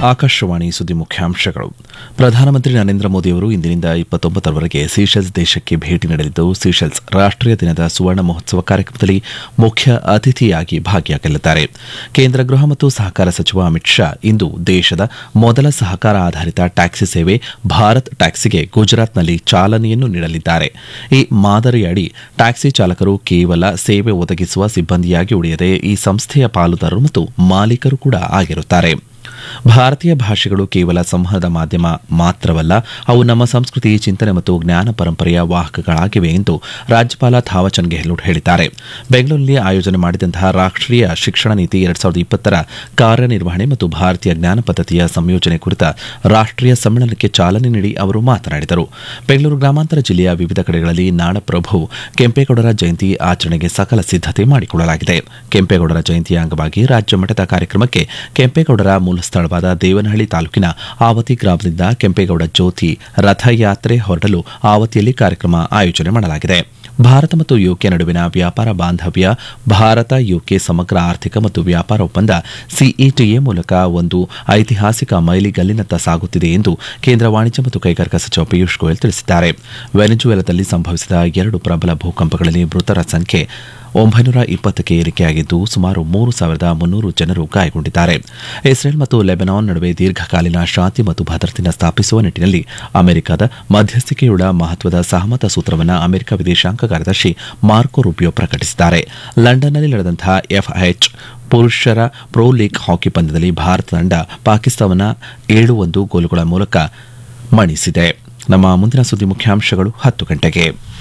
ಆಕಾಶವಾಣಿ ಸುದ್ದಿ ಮುಖ್ಯಾಂಶಗಳು ಪ್ರಧಾನಮಂತ್ರಿ ನರೇಂದ್ರ ಮೋದಿಯವರು ಇಂದಿನಿಂದ ಇಪ್ಪತ್ತೊಂಬತ್ತರವರೆಗೆ ಸೀಶೆಲ್ಸ್ ದೇಶಕ್ಕೆ ಭೇಟಿ ನೀಡಲಿದ್ದು ಸೀಶೆಲ್ಸ್ ರಾಷ್ಟೀಯ ದಿನದ ಸುವರ್ಣ ಮಹೋತ್ಸವ ಕಾರ್ಯಕ್ರಮದಲ್ಲಿ ಮುಖ್ಯ ಅತಿಥಿಯಾಗಿ ಭಾಗಿಯಾಗಲಿದ್ದಾರೆ ಕೇಂದ್ರ ಗೃಹ ಮತ್ತು ಸಹಕಾರ ಸಚಿವ ಅಮಿತ್ ಶಾ ಇಂದು ದೇಶದ ಮೊದಲ ಸಹಕಾರ ಆಧಾರಿತ ಟ್ಯಾಕ್ಸಿ ಸೇವೆ ಭಾರತ್ ಟ್ಯಾಕ್ಸಿಗೆ ಗುಜರಾತ್ನಲ್ಲಿ ಚಾಲನೆಯನ್ನು ನೀಡಲಿದ್ದಾರೆ ಈ ಮಾದರಿಯಡಿ ಟ್ಯಾಕ್ಸಿ ಚಾಲಕರು ಕೇವಲ ಸೇವೆ ಒದಗಿಸುವ ಸಿಬ್ಬಂದಿಯಾಗಿ ಉಳಿಯದೆ ಈ ಸಂಸ್ಥೆಯ ಪಾಲುದಾರರು ಮತ್ತು ಮಾಲೀಕರು ಕೂಡ ಆಗಿರುತ್ತಾರೆ ಭಾರತೀಯ ಭಾಷೆಗಳು ಕೇವಲ ಸಂವಹನದ ಮಾಧ್ಯಮ ಮಾತ್ರವಲ್ಲ ಅವು ನಮ್ಮ ಸಂಸ್ಕೃತಿ ಚಿಂತನೆ ಮತ್ತು ಜ್ಞಾನ ಪರಂಪರೆಯ ವಾಹಕಗಳಾಗಿವೆ ಎಂದು ರಾಜ್ಯಪಾಲ ಥಾವಚಂದ್ ಗೆಹ್ಲೋಟ್ ಹೇಳಿದ್ದಾರೆ ಬೆಂಗಳೂರಿನಲ್ಲಿ ಆಯೋಜನೆ ಮಾಡಿದಂತಹ ರಾಷ್ಟೀಯ ಶಿಕ್ಷಣ ನೀತಿ ಎರಡ್ ಸಾವಿರದ ಇಪ್ಪತ್ತರ ಕಾರ್ಯನಿರ್ವಹಣೆ ಮತ್ತು ಭಾರತೀಯ ಜ್ಞಾನ ಪದ್ಧತಿಯ ಸಂಯೋಜನೆ ಕುರಿತ ರಾಷ್ಟೀಯ ಸಮ್ಮೇಳನಕ್ಕೆ ಚಾಲನೆ ನೀಡಿ ಅವರು ಮಾತನಾಡಿದರು ಬೆಂಗಳೂರು ಗ್ರಾಮಾಂತರ ಜಿಲ್ಲೆಯ ವಿವಿಧ ಕಡೆಗಳಲ್ಲಿ ನಾಡಪ್ರಭು ಕೆಂಪೇಗೌಡರ ಜಯಂತಿ ಆಚರಣೆಗೆ ಸಕಲ ಸಿದ್ದತೆ ಮಾಡಿಕೊಳ್ಳಲಾಗಿದೆ ಕೆಂಪೇಗೌಡರ ಜಯಂತಿಯ ಅಂಗವಾಗಿ ರಾಜ್ಯ ಮಟ್ಟದ ಕಾರ್ಯಕ್ರಮಕ್ಕೆ ಕೆಂಪೇಗೌಡರ ಮೂಲ ಸ್ಥಳವಾದ ದೇವನಹಳ್ಳಿ ತಾಲೂಕಿನ ಆವತಿ ಗ್ರಾಮದಿಂದ ಕೆಂಪೇಗೌಡ ಜ್ಯೋತಿ ರಥಯಾತ್ರೆ ಹೊರಡಲು ಆವತಿಯಲ್ಲಿ ಕಾರ್ಯಕ್ರಮ ಆಯೋಜನೆ ಮಾಡಲಾಗಿದೆ ಭಾರತ ಮತ್ತು ಯುಕೆ ನಡುವಿನ ವ್ಯಾಪಾರ ಬಾಂಧವ್ಯ ಭಾರತ ಯುಕೆ ಸಮಗ್ರ ಆರ್ಥಿಕ ಮತ್ತು ವ್ಯಾಪಾರ ಒಪ್ಪಂದ ಸಿಇಟಿಎ ಮೂಲಕ ಒಂದು ಐತಿಹಾಸಿಕ ಮೈಲಿಗಲ್ಲಿನತ್ತ ಸಾಗುತ್ತಿದೆ ಎಂದು ಕೇಂದ್ರ ವಾಣಿಜ್ಯ ಮತ್ತು ಕೈಗಾರಿಕಾ ಸಚಿವ ಪಿಯೂಷ್ ಗೋಯಲ್ ತಿಳಿಸಿದ್ದಾರೆ ವೆನೆಜುವೆಲಾದಲ್ಲಿ ಸಂಭವಿಸಿದ ಎರಡು ಪ್ರಬಲ ಭೂಕಂಪಗಳಲ್ಲಿ ಮೃತರ ಸಂಖ್ಯೆ ಒಂಬೈನೂರ ಇಪ್ಪತ್ತಕ್ಕೆ ಏರಿಕೆಯಾಗಿದ್ದು ಸುಮಾರು ಮೂರು ಸಾವಿರದ ಮುನ್ನೂರು ಜನರು ಗಾಯಗೊಂಡಿದ್ದಾರೆ ಇಸ್ರೇಲ್ ಮತ್ತು ಲೆಬನಾನ್ ನಡುವೆ ದೀರ್ಘಕಾಲೀನ ಶಾಂತಿ ಮತ್ತು ಭದ್ರತೆಯನ್ನು ಸ್ಥಾಪಿಸುವ ನಿಟ್ಟಿನಲ್ಲಿ ಅಮೆರಿಕದ ಮಧ್ಯಸ್ಥಿಕೆಯುಳ್ಳ ಮಹತ್ವದ ಸಹಮತ ಸೂತ್ರವನ್ನು ಅಮೆರಿಕ ವಿದೇಶಾಂಗ ಕಾರ್ಯದರ್ಶಿ ಮಾರ್ಕೊ ರೂಬಿಯೋ ಪ್ರಕಟಿಸಿದ್ದಾರೆ ಲಂಡನ್ನಲ್ಲಿ ನಡೆದಂತಹ ಎಫ್ಎಚ್ ಪುರುಷರ ಪ್ರೊ ಲೀಗ್ ಹಾಕಿ ಪಂದ್ಯದಲ್ಲಿ ಭಾರತ ತಂಡ ಪಾಕಿಸ್ತಾನ ಏಳು ಒಂದು ಗೋಲುಗಳ ಮೂಲಕ ಮಣಿಸಿದೆ ನಮ್ಮ ಮುಂದಿನ ಸುದ್ದಿ ಮುಖ್ಯಾಂಶಗಳು ಹತ್ತು ಗಂಟೆಗೆ